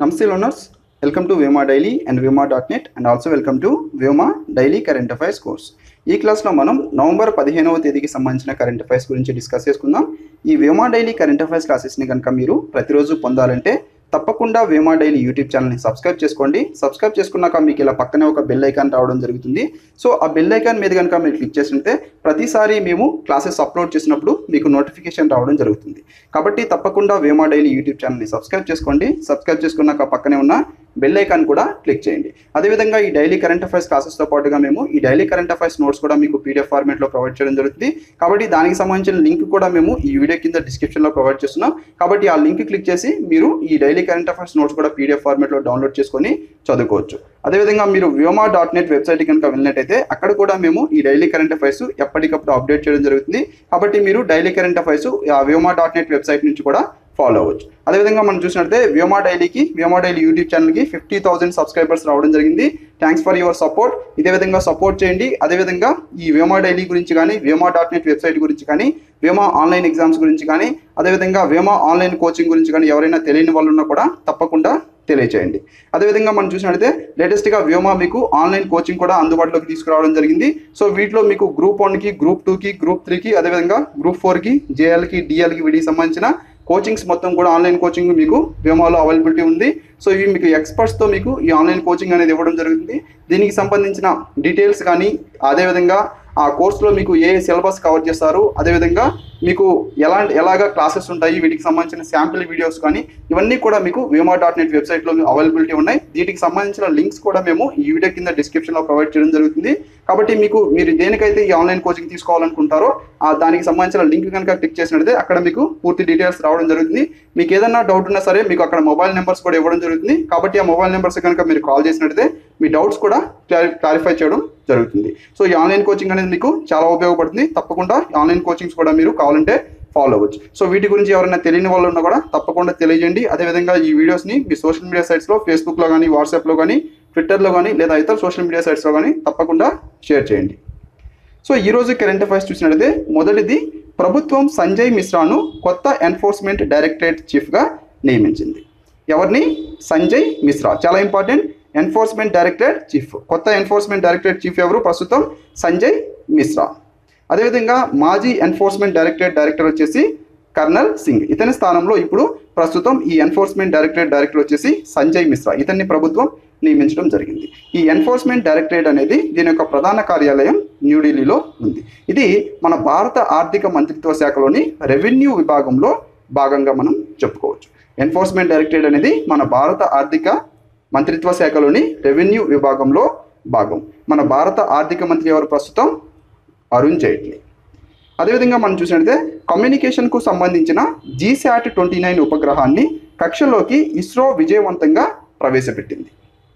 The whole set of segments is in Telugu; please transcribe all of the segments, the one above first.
నమస్తే learners welcome to Vyoma daily and Vyoma dot net and also welcome to Vyoma daily current affairs course ఈ క్లాస్లో మనం నవంబర్ పదిహేనవ తేదీకి సంబంధించిన కరెంట్ అఫైర్స్ గురించి డిస్కస్ చేసుకుందాం ఈ వేమా డైలీ కరెంట్ అఫైర్స్ క్లాసెస్ని కనుక మీరు ప్రతిరోజు పొందాలంటే తప్పకుండా వేమా డైలీ యూట్యూబ్ ఛానల్ని సబ్స్క్రైబ్ చేసుకోండి సబ్స్క్రైబ్ చేసుకున్నాక మీకు ఇలా పక్కనే ఒక బెల్ ఐకాన్ రావడం జరుగుతుంది సో ఆ బెల్ ఐకాన్ మీద కనుక మీరు క్లిక్ చేసినట్టే ప్రతిసారి మేము క్లాసెస్ అప్లోడ్ చేసినప్పుడు మీకు నోటిఫికేషన్ రావడం జరుగుతుంది కాబట్టి తప్పకుండా వేమా డైలీ యూట్యూబ్ ఛానల్ని సబ్స్క్రైబ్ చేసుకోండి సబ్స్క్రైబ్ చేసుకున్నాక పక్కనే ఉన్న బెల్ ఐకాన్ కూడా క్లిక్ చేయండి అదేవిధంగా ఈ డైలీ కరెంట్ అఫైర్స్ క్లాసెస్తో పాటుగా మేము ఈ డైలీ కరెంట్ అఫైర్స్ నోట్స్ కూడా మీకు పీడిఎఫ్ ఫార్మేట్లో ప్రొవైడ్ చేయడం జరుగుతుంది కాబట్టి దానికి సంబంధించిన లింక్ కూడా మేము ఈ వీడియో కింద డిస్క్రిప్షన్లో ప్రొవైడ్ చేస్తున్నాం కాబట్టి ఆ లింక్ క్లిక్ చేసి మీరు ఈ డైలీ కరెంట్ అఫైర్స్ నోట్స్ కూడా పీడిఎఫ్ ఫార్మేట్లో డౌన్లోడ్ చేసుకొని చదువుకోవచ్చు అదేవిధంగా మీరు వ్యోమా డాట్ నెట్ వెబ్సైట్ కనుక వెళ్ళినట్టయితే అక్కడ కూడా మేము ఈ డైలీ కరెంట్ అఫైర్స్ ఎప్పటికప్పుడు అప్డేట్ చేయడం జరుగుతుంది కాబట్టి మీరు డైలీ కరెంట్ అఫైర్స్ ఆ వ్యోమా డాట్ నెట్ వెబ్సైట్ నుంచి కూడా ఫాలో అవ్వచ్చు అదేవిధంగా మనం చూసినట్లయితే వ్యోమా డైలీకి వ్యోమా డైలీ యూట్యూబ్ ఛానల్కి ఫిఫ్టీ థౌసండ్ సబ్స్క్రైబర్స్ రావడం జరిగింది థ్యాంక్స్ ఫర్ యువర్ సపోర్ట్ ఇదే విధంగా సపోర్ట్ చేయండి అదేవిధంగా ఈ వ్యోమా డైలీ గురించి కానీ వ్యోమా డాట్ నెట్ వెబ్సైట్ గురించి కానీ వ్యోమా ఆన్లైన్ ఎగ్జామ్స్ గురించి కానీ అదేవిధంగా వ్యోమా ఆన్లైన్ కోచింగ్ గురించి కానీ ఎవరైనా తెలియని వాళ్ళు ఉన్నా కూడా తప్పకుండా తెలియచేయండి అదేవిధంగా మనం చూసినట్లయితే లేటెస్ట్గా వ్యోమా మీకు ఆన్లైన్ కోచింగ్ కూడా అందుబాటులోకి తీసుకురావడం జరిగింది సో వీటిలో మీకు గ్రూప్ వన్కి గ్రూప్ టూకి గ్రూప్ త్రీకి అదేవిధంగా గ్రూప్ ఫోర్కి జేఎల్కి డిఎల్కి వీటికి సంబంధించిన కోచింగ్స్ మొత్తం కూడా ఆన్లైన్ కోచింగ్ మీకు వ్యోమాలో అవైలబిలిటీ ఉంది సో ఇవి మీకు ఎక్స్పర్ట్స్తో మీకు ఈ ఆన్లైన్ కోచింగ్ అనేది ఇవ్వడం జరుగుతుంది దీనికి సంబంధించిన డీటెయిల్స్ కానీ అదేవిధంగా ఆ కోర్సులో మీకు ఏ సిలబస్ కవర్ చేస్తారు అదేవిధంగా మీకు ఎలాంటి ఎలాగా క్లాసెస్ ఉంటాయి వీటికి సంబంధించిన శాంపిల్ వీడియోస్ కానీ ఇవన్నీ కూడా మీకు వేమా డాట్ నెట్ వెబ్సైట్లో అవైలబిలిటీ ఉన్నాయి వీటికి సంబంధించిన లింక్స్ కూడా మేము ఈ వీడియో కింద డిస్క్రిప్షన్లో ప్రొవైడ్ చేయడం జరుగుతుంది కాబట్టి మీకు మీరు దేనికైతే ఈ ఆన్లైన్ కోచింగ్ తీసుకోవాలనుకుంటారో ఆ దానికి సంబంధించిన లింక్ కనుక క్లిక్ చేసినట్లయితే అక్కడ మీకు పూర్తి డీటెయిల్స్ రావడం జరుగుతుంది మీకు ఏదైనా డౌట్ ఉన్నా సరే మీకు అక్కడ మొబైల్ నెంబర్స్ కూడా ఇవ్వడం జరుగుతుంది కాబట్టి ఆ మొబైల్ నెంబర్స్ కనుక మీరు కాల్ చేసినట్లయితే మీ డౌట్స్ కూడా క్లారిఫై చేయడం జరుగుతుంది సో ఈ ఆన్లైన్ కోచింగ్ అనేది మీకు చాలా ఉపయోగపడుతుంది తప్పకుండా ఈ ఆన్లైన్ కోచింగ్స్ కూడా మీరు కావాలంటే ఫాలో అవ్వచ్చు సో వీటి గురించి ఎవరైనా తెలియని వాళ్ళు ఉన్నా కూడా తప్పకుండా తెలియజేయండి అదేవిధంగా ఈ వీడియోస్ని మీ సోషల్ మీడియా సైట్స్లో ఫేస్బుక్లో కానీ వాట్సాప్లో కానీ ట్విట్టర్లో కానీ లేదా ఇతర సోషల్ మీడియా సైట్స్లో కానీ తప్పకుండా షేర్ చేయండి సో ఈరోజు కరెంట్ అఫైర్స్ చూసినట్లయితే మొదటిది ప్రభుత్వం సంజయ్ మిశ్రాను కొత్త ఎన్ఫోర్స్మెంట్ డైరెక్టరేట్ చీఫ్గా నియమించింది ఎవరిని సంజయ్ మిశ్రా చాలా ఇంపార్టెంట్ ఎన్ఫోర్స్మెంట్ డైరెక్టరేట్ చీఫ్ కొత్త ఎన్ఫోర్స్మెంట్ డైరెక్టరేట్ చీఫ్ ఎవరు ప్రస్తుతం సంజయ్ మిశ్రా అదేవిధంగా మాజీ ఎన్ఫోర్స్మెంట్ డైరెక్టరేట్ డైరెక్టర్ వచ్చేసి కర్నల్ సింగ్ ఇతని స్థానంలో ఇప్పుడు ప్రస్తుతం ఈ ఎన్ఫోర్స్మెంట్ డైరెక్టరేట్ డైరెక్టర్ వచ్చేసి సంజయ్ మిశ్రా ఇతన్ని ప్రభుత్వం నియమించడం జరిగింది ఈ ఎన్ఫోర్స్మెంట్ డైరెక్టరేట్ అనేది దీని యొక్క ప్రధాన కార్యాలయం న్యూఢిల్లీలో ఉంది ఇది మన భారత ఆర్థిక మంత్రిత్వ శాఖలోని రెవెన్యూ విభాగంలో భాగంగా మనం చెప్పుకోవచ్చు ఎన్ఫోర్స్మెంట్ డైరెక్టరేట్ అనేది మన భారత ఆర్థిక మంత్రిత్వ శాఖలోని రెవెన్యూ విభాగంలో భాగం మన భారత ఆర్థిక మంత్రి ఎవరు ప్రస్తుతం అరుణ్ జైట్లీ అదేవిధంగా మనం చూసినట్లయితే కమ్యూనికేషన్కు సంబంధించిన జీశాట్ ట్వంటీ నైన్ ఉపగ్రహాన్ని కక్షలోకి ఇస్రో విజయవంతంగా ప్రవేశపెట్టింది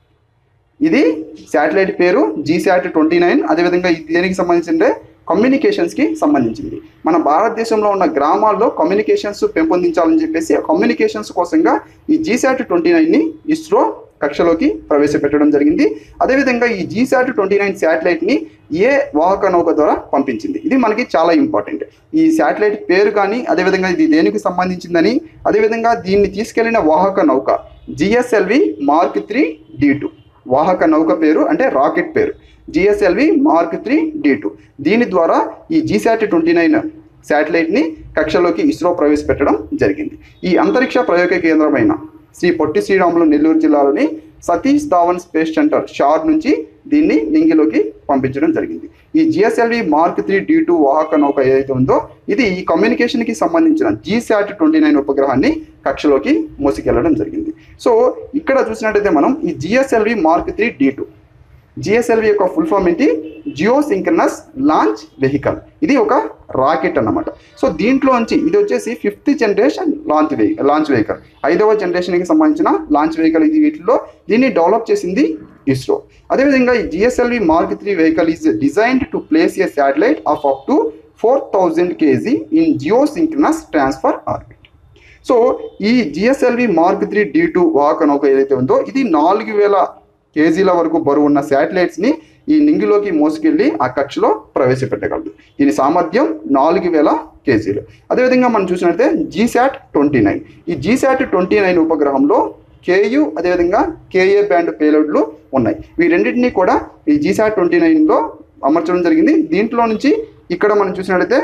ఇది శాటిలైట్ పేరు జీశాట్ ట్వంటీ నైన్ అదేవిధంగా ఇది దేనికి సంబంధించిందే కమ్యూనికేషన్స్కి సంబంధించింది మన భారతదేశంలో ఉన్న గ్రామాల్లో కమ్యూనికేషన్స్ పెంపొందించాలని చెప్పేసి ఆ కమ్యూనికేషన్స్ కోసంగా ఈ జీశాట్ ట్వంటీ నైన్ని ఇస్రో కక్షలోకి ప్రవేశపెట్టడం జరిగింది అదేవిధంగా ఈ జీశాట్ ట్వంటీ నైన్ శాటిలైట్ని ఏ వాహక నౌక ద్వారా పంపించింది ఇది మనకి చాలా ఇంపార్టెంట్ ఈ శాటిలైట్ పేరు కానీ అదేవిధంగా ఇది దేనికి సంబంధించిందని అదేవిధంగా దీన్ని తీసుకెళ్లిన వాహక నౌక GSLV mark three D two వాహక నౌక పేరు అంటే రాకెట్ పేరు GSLV mark three D two దీని ద్వారా ఈ జీశాట్ ట్వంటీ నైన్ శాటిలైట్ని కక్షలోకి ఇస్రో ప్రవేశపెట్టడం జరిగింది ఈ అంతరిక్ష ప్రయోగ కేంద్రమైన శ్రీ పొట్టి శ్రీరాములు నెల్లూరు జిల్లాలోని Satish Dhawan space centre SHAR నుంచి దీన్ని నింగిలోకి పంపించడం జరిగింది ఈ GSLV mark three D two వాహక నౌక ఏదైతే ఉందో ఇది ఈ కమ్యూనికేషన్కి సంబంధించిన జీశాట్ ట్వంటీ నైన్ ఉపగ్రహాన్ని కక్షలోకి మోసుకెళ్లడం జరిగింది సో ఇక్కడ చూసినట్టయితే మనం ఈ GSLV mark three D two GSLV యొక్క ఫుల్ ఫామ్ ఏంటి జియో సింక్రనస్ లాంచ్ వెహికల్ ఇది ఒక రాకెట్ అన్నమాట సో దీంట్లోంచి ఇది వచ్చేసి fifth generation launch vehi launch vehicle ఐదవ జనరేషన్కి సంబంధించిన లాంచ్ వెహికల్ ఇది వీటిలో దీన్ని డెవలప్ చేసింది ఇస్రో అదేవిధంగా ఈ GSLV mark three vehicle is designed to place a satellite of up to four thousand KG in geosynchronous transfer orbit so ఈ GSLV mark three D two వాహక నౌక ఏదైతే ఉందో ఇది నాలుగు వేల కేజీల వరకు బరువు ఉన్న శాటిలైట్స్ని ఈ నింగిలోకి మోసుకెళ్ళి ఆ కక్షలో ప్రవేశపెట్టగలదు దీని సామర్థ్యం నాలుగు వేల కేజీలు అదేవిధంగా మనం చూసినట్లయితే జీశాట్ ట్వంటీ నైన్ ఈ జీశాట్ ట్వంటీ నైన్ ఉపగ్రహంలో కేయు అదేవిధంగా కేఏ బ్యాండ్ పేలోడ్లు ఉన్నాయి ఈ రెండింటినీ కూడా ఈ జీసాట్ ట్వంటీ నైన్లో అమర్చడం జరిగింది దీంట్లో నుంచి ఇక్కడ మనం చూసినట్లయితే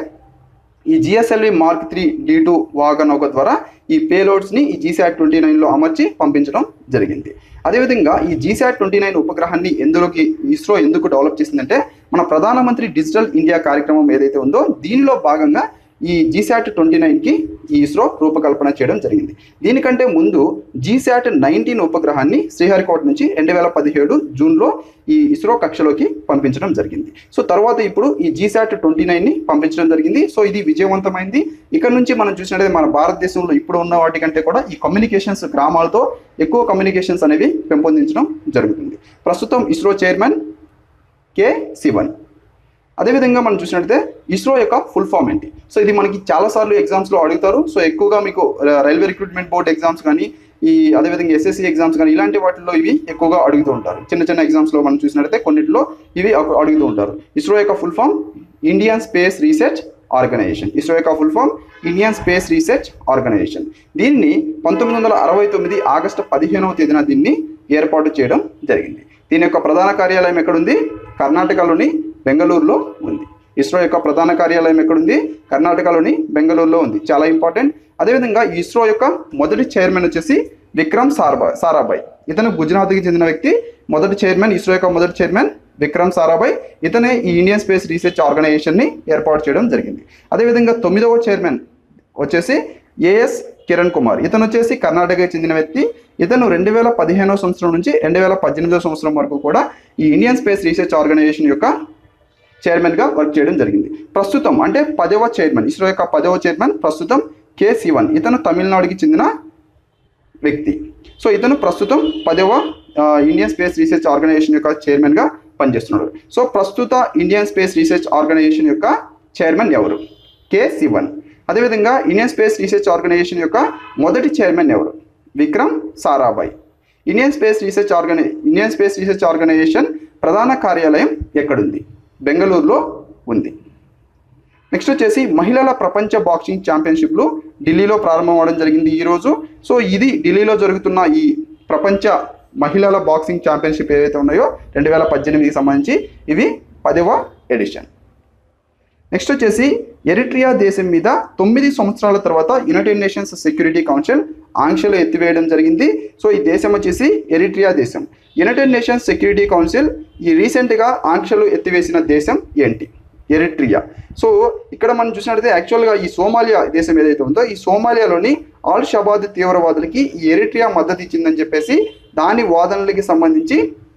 ఈ GSLV mark three D two వాగనౌక ద్వారా ఈ పేలోడ్స్ని ఈ జీసాట్ ట్వంటీ నైన్లో అమర్చి పంపించడం జరిగింది అదేవిధంగా ఈ జీసాట్ ట్వంటీ నైన్ ఉపగ్రహాన్ని ఎందులోకి ఇస్రో ఎందుకు డెవలప్ చేసిందంటే మన ప్రధానమంత్రి డిజిటల్ ఇండియా కార్యక్రమం ఏదైతే ఉందో దీనిలో భాగంగా ఈ జీసాట్ ట్వంటీ నైన్కి ఈ ఇస్రో రూపకల్పన చేయడం జరిగింది దీనికంటే ముందు జీసాట్ నైన్టీన్ ఉపగ్రహాన్ని శ్రీహరికోట నుంచి రెండు వేల పదిహేడు జూన్లో ఈ ఇస్రో కక్షలోకి పంపించడం జరిగింది సో తర్వాత ఇప్పుడు ఈ జీసాట్ ట్వంటీ నైన్ని పంపించడం జరిగింది సో ఇది విజయవంతమైంది ఇక్కడ నుంచి మనం చూసినట్లయితే మన భారతదేశంలో ఇప్పుడు ఉన్న వాటికంటే కూడా ఈ కమ్యూనికేషన్స్ గ్రామాలతో ఎక్కువ కమ్యూనికేషన్స్ అనేవి పెంపొందించడం జరుగుతుంది ప్రస్తుతం ఇస్రో చైర్మన్ కె శివన్ అదేవిధంగా మనం చూసినట్లయితే ఇస్రో యొక్క ఫుల్ ఫామ్ ఏంటి సో ఇది మనకి చాలాసార్లు ఎగ్జామ్స్లో అడుగుతారు సో ఎక్కువగా మీకు ర- రైల్వే రిక్రూట్మెంట్ బోర్డ్ ఎగ్జామ్స్ కానీ ఈ అదేవిధంగా ఎస్ఎస్సి ఎగ్జామ్స్ కానీ ఇలాంటి వాటిల్లో ఇవి ఎక్కువగా అడుగుతూ ఉంటారు చిన్న చిన్న ఎగ్జామ్స్లో మనం చూసినట్లయితే కొన్నిట్లో ఇవి అకు- అడుగుతూ ఉంటారు ఇస్రో యొక్క full form Indian space research organisation ISRO యొక్క full form Indian space research organisation దీన్ని పంతొమ్మిది వందల అరవై తొమ్మిది ఆగస్టు పదిహేనవ తేదీన దీన్ని ఏర్పాటు చేయడం జరిగింది దీని యొక్క ప్రధాన కార్యాలయం ఎక్కడుంది కర్ణాటకలోని బెంగళూరులో ఉంది ఇస్రో యొక్క ప్రధాన కార్యాలయం ఎక్కడుంది కర్ణాటకలోని బెంగళూరులో ఉంది చాలా ఇంపార్టెంట్ అదేవిధంగా ఇస్రో యొక్క మొదటి చైర్మన్ వచ్చేసి విక్రమ్ సారాభాయ్ సారాభాయ్ ఇతను గుజరాత్కి చెందిన వ్యక్తి మొదటి చైర్మన్ ఇస్రో యొక్క మొదటి చైర్మన్ విక్రమ్ సారాభాయ్ ఇతనే ఈ ఇండియన్ స్పేస్ రీసెర్చ్ ఆర్గనైజేషన్ని ఏర్పాటు చేయడం జరిగింది అదేవిధంగా తొమ్మిదవ చైర్మన్ వచ్చేసి ఏఎస్ కిరణ్ కుమార్ ఇతను వచ్చేసి కర్ణాటకకి చెందిన వ్యక్తి ఇతను రెండు వేల పదిహేనవ సంవత్సరం నుంచి రెండు వేల పద్దెనిమిదవ సంవత్సరం వరకు కూడా ఈ ఇండియన్ స్పేస్ రీసెర్చ్ ఆర్గనైజేషన్ యొక్క చైర్మన్గా వర్క్ చేయడం జరిగింది ప్రస్తుతం అంటే పదవ చైర్మన్ ఇస్రో యొక్క పదవ చైర్మన్ ప్రస్తుతం కే శివన్ ఇతను తమిళనాడుకి చెందిన వ్యక్తి సో ఇతను ప్రస్తుతం పదవ ఆ, ఇండియన్ స్పేస్ రీసెర్చ్ ఆర్గనైజేషన్ యొక్క చైర్మన్గా పనిచేస్తున్నాడు సో ప్రస్తుత ఇండియన్ స్పేస్ రీసెర్చ్ ఆర్గనైజేషన్ యొక్క చైర్మన్ ఎవరు కె శివన్ అదేవిధంగా ఇండియన్ స్పేస్ రీసెర్చ్ ఆర్గనైజేషన్ యొక్క మొదటి చైర్మన్ ఎవరు Vikram Sarabhai Indian space research organi Indian space research organisation ప్రధాన కార్యాలయం ఎక్కడుంది బెంగళూరులో ఉంది నెక్స్ట్ వచ్చేసి మహిళల ప్రపంచ బాక్సింగ్ ఛాంపియన్షిప్లు ఢిల్లీలో ప్రారంభం అవడం జరిగింది ఈరోజు సో ఇది ఢిల్లీలో జరుగుతున్న ఈ ప్రపంచ మహిళల బాక్సింగ్ ఛాంపియన్షిప్ ఏవైతే ఉన్నాయో రెండు వేల పద్దెనిమిదికి సంబంధించి ఇవి పదవ ఎడిషన్ నెక్స్ట్ వచ్చేసి ఎరిట్రియా దేశం మీద తొమ్మిది సంవత్సరాల తర్వాత యునైటెడ్ నేషన్స్ సెక్యూరిటీ కౌన్సిల్ ఆంక్షలు ఎత్తివేయడం జరిగింది సో ఈ దేశం వచ్చేసి ఎరిట్రియా దేశం యునైటెడ్ నేషన్స్ సెక్యూరిటీ కౌన్సిల్ ఈ రీసెంట్గా ఆంక్షలు ఎత్తివేసిన దేశం ఏంటి ఎరిట్రియా సో ఇక్కడ మనం చూసినట్లయితే యాక్చువల్గా ఈ సోమాలియా దేశం ఏదైతే ఉందో ఈ సోమాలియాలోని ఆల్ షబాద్ తీవ్రవాదులకి ఈ ఎరిట్రియా మద్దతు ఇచ్చిందని చెప్పేసి దాని వాదనలకి సంబంధించి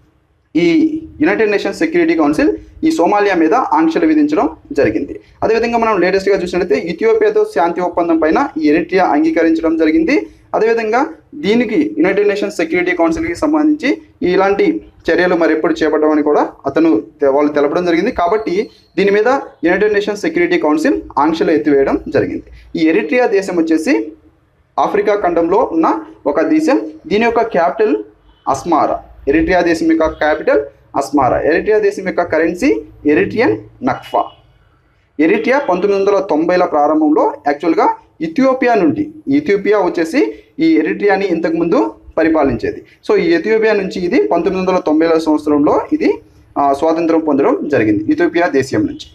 ఈ యునైటెడ్ నేషన్స్ సెక్యూరిటీ కౌన్సిల్ ఈ సోమాలియా మీద ఆంక్షలు విధించడం జరిగింది అదేవిధంగా మనం లేటెస్ట్గా చూసినట్లయితే ఇథియోపియాతో శాంతి ఒప్పందం పైన ఈ ఎరిట్రియా అంగీకరించడం జరిగింది అదేవిధంగా దీనికి యునైటెడ్ నేషన్స్ సెక్యూరిటీ కౌన్సిల్కి సంబంధించి ఇలాంటి చర్యలు మరి ఎప్పుడు చేపట్టమని కూడా అతను తె- వాళ్ళు తెలపడం జరిగింది కాబట్టి దీని మీద యునైటెడ్ నేషన్స్ సెక్యూరిటీ కౌన్సిల్ ఆంక్షలు ఎత్తివేయడం జరిగింది ఈ ఎరిట్రియా దేశం వచ్చేసి ఆఫ్రికా ఖండంలో ఉన్న ఒక దేశం దీని యొక్క క్యాపిటల్ అస్మారా ఎరిట్రియా దేశం యొక్క క్యాపిటల్ అస్మారా ఎరిట్రియా దేశం యొక్క కరెన్సీ ఎరిట్రియన్ నక్ఫా ఎరిట్రియా పంతొమ్మిది వందల తొంభైల ప్రారంభంలో యాక్చువల్గా ఇథియోపియా నుండి ఇథియోపియా వచ్చేసి ఈ ఎరిట్రియాని ఇంతకుముందు పరిపాలించేది సో ఈ ఎథియోపియా నుంచి ఇది పంతొమ్మిది వందల తొంభైల సంవత్సరంలో ఇది ఆ, స్వాతంత్రం పొందడం జరిగింది ఇథియోపియా దేశం నుంచి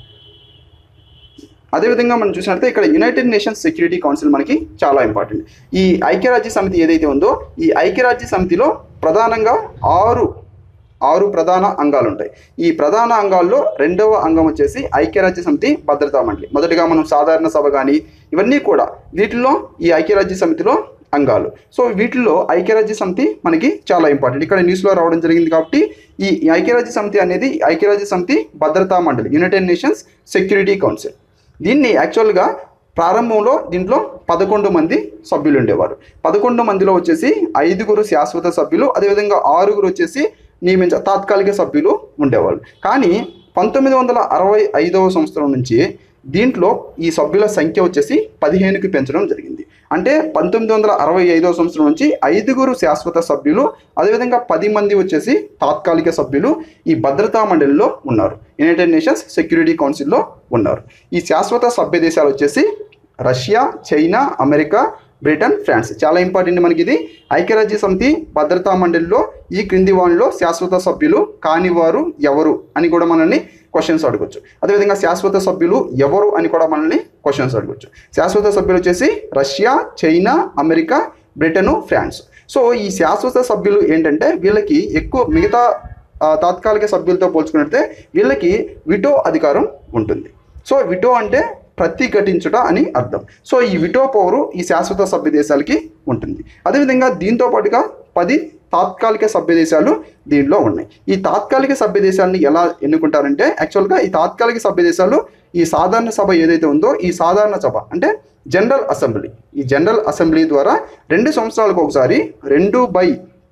అదేవిధంగా మనం చూసినట్లయితే ఇక్కడ యునైటెడ్ నేషన్స్ సెక్యూరిటీ కౌన్సిల్ మనకి చాలా ఇంపార్టెంట్ ఈ ఐక్యరాజ్య సమితి ఏదైతే ఉందో ఈ ఐక్యరాజ్య సమితిలో ప్రధానంగా ఆరు ఆరు ప్రధాన అంగాలు ఉంటాయి ఈ ప్రధాన అంగాల్లో రెండవ అంగం వచ్చేసి ఐక్యరాజ్య సమితి భద్రతా మండలి మొదటిగా మనం సాధారణ సభ కానీ ఇవన్నీ కూడా వీటిల్లో ఈ ఐక్యరాజ్య సమితిలో అంగాలు సో వీటిల్లో ఐక్యరాజ్య సమితి మనకి చాలా ఇంపార్టెంట్ ఇక్కడ న్యూస్లో రావడం జరిగింది కాబట్టి ఈ ఈ ఐక్యరాజ్య సమితి అనేది ఐక్యరాజ్య సమితి భద్రతా మండలి యునైటెడ్ నేషన్స్ సెక్యూరిటీ కౌన్సిల్ దీన్ని యాక్చువల్గా ప్రారంభంలో దీంట్లో పదకొండు మంది సభ్యులు ఉండేవారు పదకొండు మందిలో వచ్చేసి ఐదుగురు శాశ్వత సభ్యులు అదేవిధంగా ఆరుగురు వచ్చేసి నియమించ తాత్కాలిక సభ్యులు ఉండేవాళ్ళు కానీ పంతొమ్మిది వందల అరవై ఐదవ సంవత్సరం నుంచి దీంట్లో ఈ సభ్యుల సంఖ్య వచ్చేసి పదిహేనుకి పెంచడం జరిగింది అంటే పంతొమ్మిది వందల అరవై ఐదవ సంవత్సరం నుంచి ఐదుగురు శాశ్వత సభ్యులు అదేవిధంగా పది మంది వచ్చేసి తాత్కాలిక సభ్యులు ఈ భద్రతా మండలిలో ఉన్నారు యునైటెడ్ నేషన్స్ సెక్యూరిటీ కౌన్సిల్లో ఉన్నారు ఈ శాశ్వత సభ్య దేశాలు వచ్చేసి Russia China America Britain France చాలా ఇంపార్టెంట్ మనకి ఇది ఐక్యరాజ్య సమితి భద్రతా మండలిలో ఈ క్రింది వారిలో శాశ్వత సభ్యులు కాని వారు ఎవరు అని కూడా మనల్ని క్వశ్చన్స్ అడగొచ్చు అదేవిధంగా శాశ్వత సభ్యులు ఎవరు అని కూడా మనల్ని క్వశ్చన్స్ అడగొచ్చు శాశ్వత సభ్యులు వచ్చేసి Russia China America Britain France so ఈ శాశ్వత సభ్యులు ఏంటంటే వీళ్ళకి ఎక్కువ మిగతా ఆ, తాత్కాలిక సభ్యులతో పోల్చుకున్నట్టే వీళ్ళకి విటో అధికారం ఉంటుంది సో విటో అంటే ప్రతిఘటించుట అని అర్థం సో ఈ విటో పవరు ఈ శాశ్వత సభ్య దేశాలకి ఉంటుంది అదేవిధంగా దీంతో పాటుగా పది తాత్కాలిక సభ్య దేశాలు దీనిలో ఉన్నాయి ఈ తాత్కాలిక సభ్య దేశాలని ఎలా ఎన్నుకుంటారంటే యాక్చువల్గా ఈ తాత్కాలిక సభ్య దేశాలు ఈ సాధారణ సభ ఏదైతే ఉందో ఈ సాధారణ సభ అంటే జనరల్ అసెంబ్లీ ఈ జనరల్ అసెంబ్లీ ద్వారా రెండు సంవత్సరాలకు ఒకసారి రెండు బై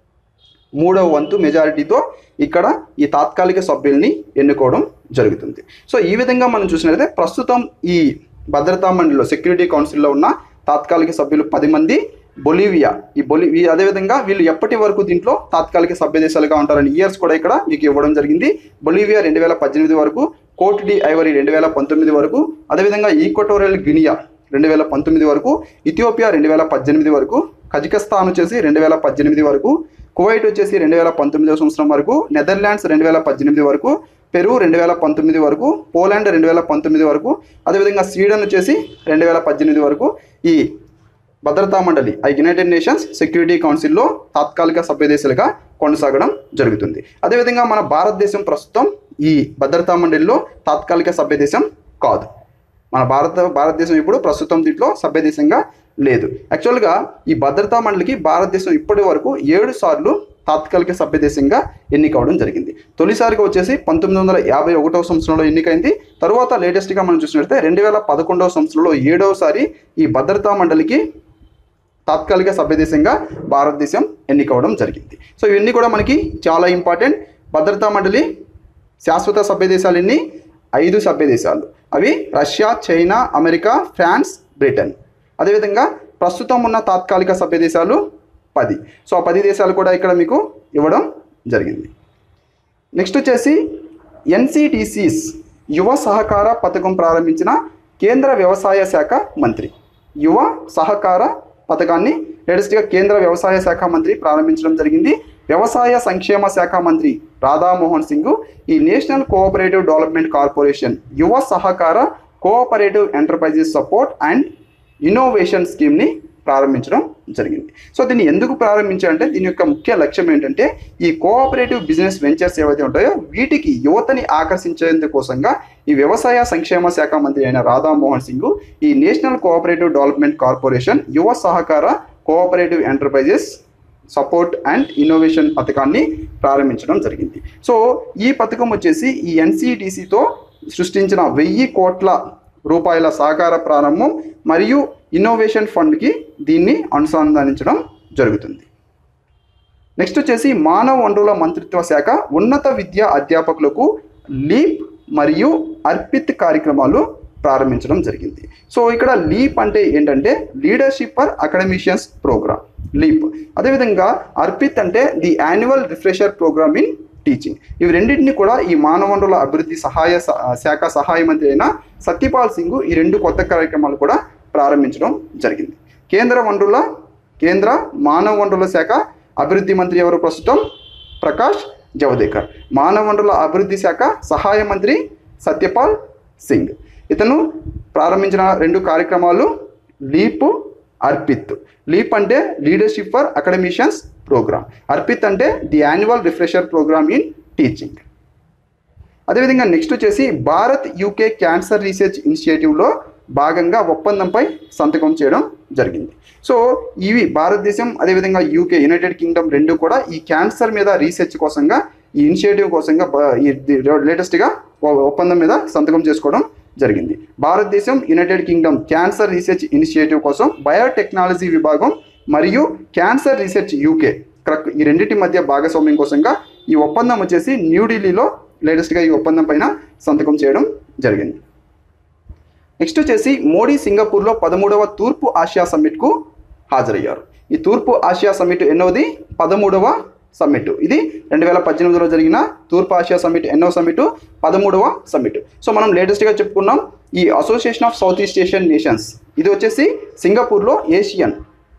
మూడవ వంతు మెజారిటీతో ఇక్కడ ఈ తాత్కాలిక సభ్యుల్ని ఎన్నుకోవడం జరుగుతుంది సో ఈ విధంగా మనం చూసినట్లయితే ప్రస్తుతం ఈ భద్రతా మండలిలో సెక్యూరిటీ కౌన్సిల్లో ఉన్న తాత్కాలిక సభ్యులు పది మంది బొలివియా ఈ బొలి అదేవిధంగా వీళ్ళు ఎప్పటి వరకు దీంట్లో తాత్కాలిక సభ్య దేశాలుగా ఉంటారని ఇయర్స్ కూడా ఇక్కడ మీకు ఇవ్వడం జరిగింది బొలివియా రెండు వేల పద్దెనిమిది వరకు కోట్ డి ఐవరీ రెండు వేల పంతొమ్మిది వరకు అదేవిధంగా ఈక్వటోరియల్ గినియా రెండు వేల పంతొమ్మిది వరకు ఇథియోపియా రెండు వేల పద్దెనిమిది వరకు కజకిస్తాన్ వచ్చేసి రెండు వేల పద్దెనిమిది వరకు కువైట్ వచ్చేసి రెండు వేల పంతొమ్మిదవ సంవత్సరం వరకు నెదర్లాండ్స్ రెండు వేల పద్దెనిమిది వరకు పెరు రెండు వేల పంతొమ్మిది వరకు పోలాండ్ రెండు వేల పంతొమ్మిది వరకు అదేవిధంగా స్వీడన్ వచ్చేసి రెండు వేల పద్దెనిమిది వరకు ఈ భద్రతా మండలి ఆ యునైటెడ్ నేషన్స్ సెక్యూరిటీ కౌన్సిల్లో తాత్కాలిక సభ్యదేశాలుగా కొనసాగడం జరుగుతుంది అదేవిధంగా మన భారతదేశం ప్రస్తుతం ఈ భద్రతా మండలిలో తాత్కాలిక సభ్యదేశం కాదు మన భారత భారతదేశం ఇప్పుడు ప్రస్తుతం దీంట్లో సభ్యదేశంగా లేదు యాక్చువల్గా ఈ భద్రతా మండలికి భారతదేశం ఇప్పటి వరకు ఏడు సార్లు తాత్కాలిక సభ్యదేశంగా ఎన్నికవడం జరిగింది తొలిసారిగా వచ్చేసి పంతొమ్మిది వందల యాభై ఒకటవ సంవత్సరంలో ఎన్నికైంది తరువాత లేటెస్ట్గా మనం చూసినట్లయితే రెండు వేల పదకొండవ సంవత్సరంలో ఏడవసారి ఈ భద్రతా మండలికి తాత్కాలిక సభ్యదేశంగా భారతదేశం ఎన్నికవడం జరిగింది సో ఇవన్నీ కూడా మనకి చాలా ఇంపార్టెంట్ భద్రతా మండలి శాశ్వత సభ్యదేశాలు ఎన్ని ఐదు సభ్యదేశాలు అవి Russia China America France Britain అదేవిధంగా ప్రస్తుతం ఉన్న తాత్కాలిక సభ్యదేశాలు పది సో ఆ పది దేశాలు కూడా ఇక్కడ మీకు ఇవ్వడం జరిగింది నెక్స్ట్ వచ్చేసి ఎన్సిటిసిస్ యువ సహకార పథకం ప్రారంభించిన కేంద్ర వ్యవసాయ శాఖ మంత్రి యువ సహకార పథకాన్ని లేటెస్ట్గా కేంద్ర వ్యవసాయ శాఖ మంత్రి ప్రారంభించడం జరిగింది వ్యవసాయ సంక్షేమ శాఖ మంత్రి రాధామోహన్ సింగ్ ఈ నేషనల్ కోఆపరేటివ్ డెవలప్మెంట్ కార్పొరేషన్ యువ సహకార cooperative enterprises support and innovation స్కీమ్ని ప్రారంభించడం జరిగింది సో దీన్ని ఎందుకు ప్రారంభించారంటే దీని యొక్క ముఖ్య లక్ష్యం ఏంటంటే ఈ కోఆపరేటివ్ బిజినెస్ వెంచర్స్ ఏవైతే ఉంటాయో వీటికి యువతని ఆకర్షించేందుకోసంగా ఈ వ్యవసాయ సంక్షేమ శాఖ మంత్రి అయిన రాధామోహన్ సింగ్ ఈ నేషనల్ కోఆపరేటివ్ డెవలప్మెంట్ కార్పొరేషన్ యువ సహకార cooperative enterprises support and innovation పథకాన్ని ప్రారంభించడం జరిగింది సో ఈ పథకం వచ్చేసి ఈ ఎన్సిటిసితో సృష్టించిన వెయ్యి కోట్ల రూపాయల సహకార ప్రారంభం మరియు ఇన్నోవేషన్ ఫండ్కి దీన్ని అనుసంధానించడం జరుగుతుంది నెక్స్ట్ వచ్చేసి మానవ వనరుల మంత్రిత్వ శాఖ ఉన్నత విద్యా అధ్యాపకులకు లీప్ మరియు అర్పిత్ కార్యక్రమాలు ప్రారంభించడం జరిగింది సో ఇక్కడ లీప్ అంటే ఏంటంటే leadership for academicians programme LEAP అదేవిధంగా అర్పిత్ అంటే the annual refresher programme in teaching ఇవి రెండింటిని కూడా ఈ మానవ వనరుల అభివృద్ధి సహాయ స- శాఖ సహాయ మంత్రి అయిన సత్యపాల్ సింగ్ ఈ రెండు కొత్త కార్యక్రమాలు కూడా ప్రారంభించడం జరిగింది కేంద్ర వనరుల కేంద్ర మానవ వనరుల శాఖ అభివృద్ధి మంత్రి ఎవరు ప్రస్తుతం ప్రకాష్ జవదేకర్ మానవ వనరుల అభివృద్ధి శాఖ సహాయ మంత్రి సత్యపాల్ సింగ్ ఇతను ప్రారంభించిన రెండు కార్యక్రమాలు లీప్ అర్పిత్ లీప్ అంటే leadership for academicians programme ARPIT అంటే the annual refresher programme in teaching అదేవిధంగా నెక్స్ట్ వచ్చేసి భారత్ యూకే క్యాన్సర్ రీసెర్చ్ ఇనిషియేటివ్లో భాగంగా ఒప్పందంపై సంతకం చేయడం జరిగింది సో ఇవి భారతదేశం అదేవిధంగా యూకే యునైటెడ్ కింగ్డమ్ రెండు కూడా ఈ క్యాన్సర్ మీద రీసెర్చ్ కోసంగా ఈ ఇనిషియేటివ్ కోసంగా బ- ఈ లేటెస్ట్గా ఒప్పందం మీద సంతకం చేసుకోవడం జరిగింది భారతదేశం United Kingdom cancer research initiative కోసం బయోటెక్నాలజీ విభాగం మరియు క్యాన్సర్ రీసెర్చ్ యూకే క్రక్ ఈ రెండింటి మధ్య భాగస్వామ్యం కోసంగా ఈ ఒప్పందం వచ్చేసి న్యూఢిల్లీలో లేటెస్ట్గా ఈ ఒప్పందం పైన సంతకం చేయడం జరిగింది నెక్స్ట్ వచ్చేసి మోడీ సింగపూర్లో పదమూడవ తూర్పు ఆసియా సమ్మిట్కు హాజరయ్యారు ఈ తూర్పు ఆసియా సమ్మిట్ ఎన్నోది పదమూడవ సమ్మిట్ ఇది రెండు వేల పద్దెనిమిదిలో జరిగిన తూర్పు ఆసియా సమ్మిట్ ఎన్నో సమ్మిట్ పదమూడవ సమ్మిట్ సో మనం లేటెస్ట్గా చెప్పుకున్నాం ఈ association of south east Asian nations ఇది వచ్చేసి సింగపూర్లో ఏషియన్